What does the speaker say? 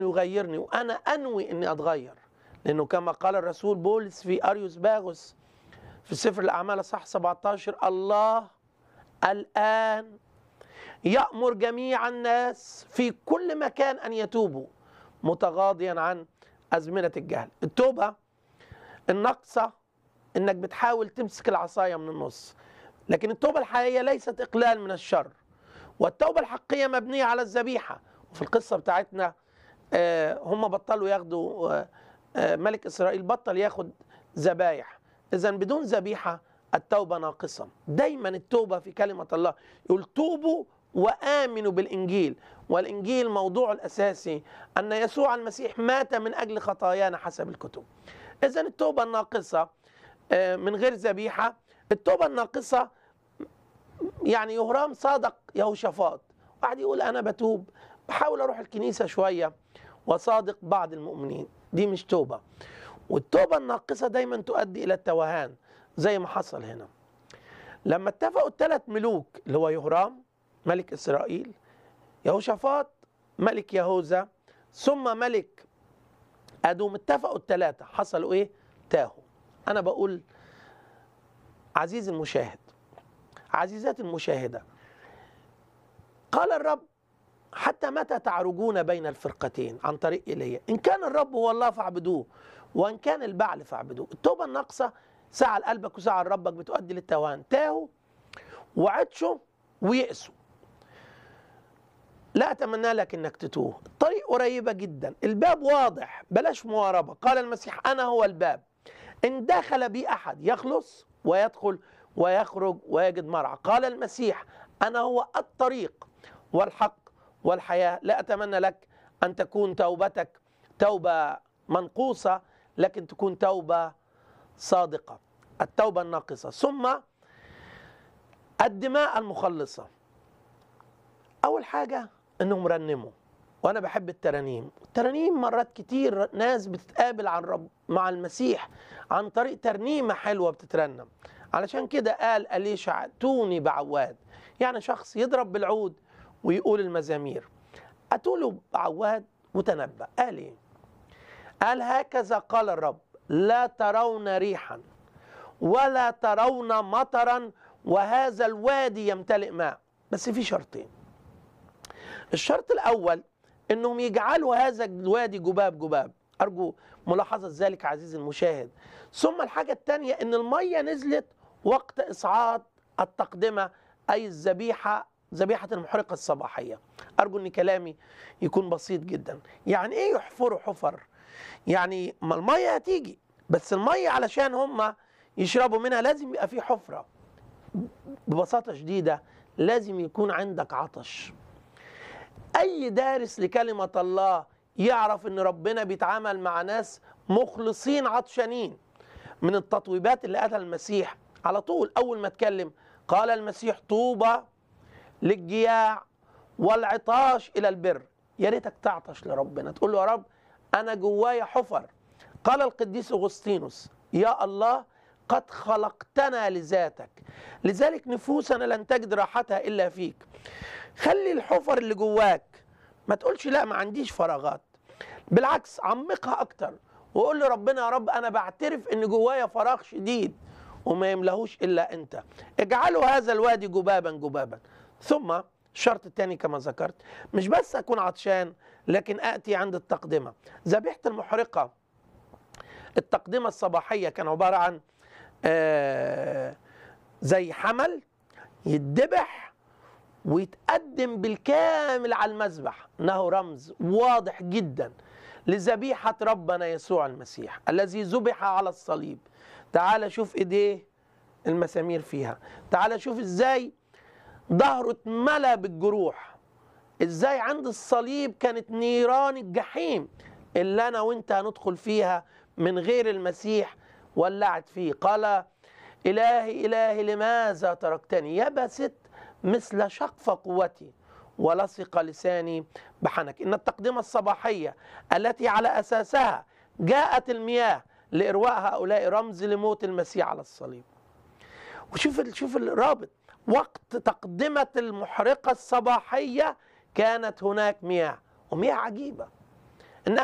يغيرني وانا انوي اني اتغير لانه كما قال الرسول بولس في اريوس باغوس في سفر الاعمال صح 17 الله الان يامر جميع الناس في كل مكان ان يتوبوا متغاضيا عن ازمنه الجهل التوبه الناقصه انك بتحاول تمسك العصايه من النص لكن التوبه الحقيقيه ليست اقلال من الشر والتوبه الحقيقيه مبنيه على الذبيحه وفي القصه بتاعتنا آه، هم بطلوا ياخدوا آه، آه، ملك اسرائيل بطل ياخد ذبايح اذا بدون ذبيحه التوبه ناقصه دايما التوبه في كلمه الله يقول توبوا وامنوا بالانجيل والانجيل موضوعه الاساسي ان يسوع المسيح مات من اجل خطايانا حسب الكتب اذا التوبه الناقصه آه، من غير ذبيحه التوبه الناقصه يعني يهرام صادق يهوشافاط واحد يقول انا بتوب بحاول اروح الكنيسه شويه وصادق بعض المؤمنين دي مش توبه والتوبه الناقصه دايما تؤدي الى التوهان زي ما حصل هنا لما اتفقوا الثلاث ملوك اللي هو يهرام ملك اسرائيل يهوشافاط ملك يهوذا ثم ملك ادوم اتفقوا الثلاثه حصلوا ايه تاهوا انا بقول عزيزي المشاهد عزيزاتي المشاهده قال الرب حتى متى تعرجون بين الفرقتين عن طريق ايليا ان كان الرب هو الله فاعبدوه وان كان البعل فاعبدوه التوبه الناقصه ساعه لقلبك وساعه لربك بتؤدي للتوهان تاهوا وعطشوا ويأسوا لا اتمنى لك انك تتوه الطريق قريبه جدا الباب واضح بلاش مواربه قال المسيح انا هو الباب ان دخل بي احد يخلص ويدخل ويخرج ويجد مرعى قال المسيح انا هو الطريق والحق والحياه لا اتمنى لك ان تكون توبتك توبه منقوصه لكن تكون توبه صادقه التوبه الناقصه ثم الدماء المخلصه اول حاجه انهم رنموا وانا بحب الترانيم الترانيم مرات كتير ناس بتتقابل عن رب مع المسيح عن طريق ترنيمه حلوه بتترنم علشان كده قال أليشع اتوني بعواد يعني شخص يضرب بالعود ويقول المزامير اتوا بعواد وتنبأ قال ايه قال هكذا قال الرب لا ترون ريحا ولا ترون مطرا وهذا الوادي يمتلئ ماء بس في شرطين الشرط الاول انهم يجعلوا هذا الوادي جباب جباب ارجو ملاحظه ذلك عزيزي المشاهد ثم الحاجه الثانيه ان الميه نزلت وقت اصعاد التقدمه اي الذبيحه ذبيحه المحرقه الصباحيه ارجو ان كلامي يكون بسيط جدا يعني ايه يحفروا حفر يعني ما الميه هتيجي بس الميه علشان هم يشربوا منها لازم يبقى في حفره ببساطه شديده لازم يكون عندك عطش اي دارس لكلمه الله يعرف ان ربنا بيتعامل مع ناس مخلصين عطشانين من التطويبات اللي قالها المسيح على طول اول ما اتكلم قال المسيح طوبى للجياع والعطاش الى البر يا ريتك تعطش لربنا تقول له يا رب انا جوايا حفر قال القديس اغسطينوس يا الله قد خلقتنا لذاتك لذلك نفوسنا لن تجد راحتها الا فيك خلي الحفر اللي جواك ما تقولش لا ما عنديش فراغات بالعكس عمقها اكتر وقول لربنا يا رب انا بعترف ان جوايا فراغ شديد وما يملهوش الا انت اجعلوا هذا الوادي جبابا جبابا ثم الشرط الثاني كما ذكرت مش بس اكون عطشان لكن اتي عند التقدمه ذبيحه المحرقه التقدمه الصباحيه كان عباره عن آه زي حمل يتذبح ويتقدم بالكامل على المذبح انه رمز واضح جدا لذبيحه ربنا يسوع المسيح الذي ذبح على الصليب تعال شوف ايديه المسامير فيها تعال شوف ازاي ظهره اتملى بالجروح ازاي عند الصليب كانت نيران الجحيم اللي انا وانت هندخل فيها من غير المسيح ولعت فيه قال الهي الهي لماذا تركتني يبست مثل شقف قوتي ولصق لساني بحنك ان التقدمه الصباحيه التي على اساسها جاءت المياه لارواء هؤلاء رمز لموت المسيح على الصليب وشوف شوف الرابط وقت تقدمه المحرقه الصباحيه كانت هناك مياه ومياه عجيبه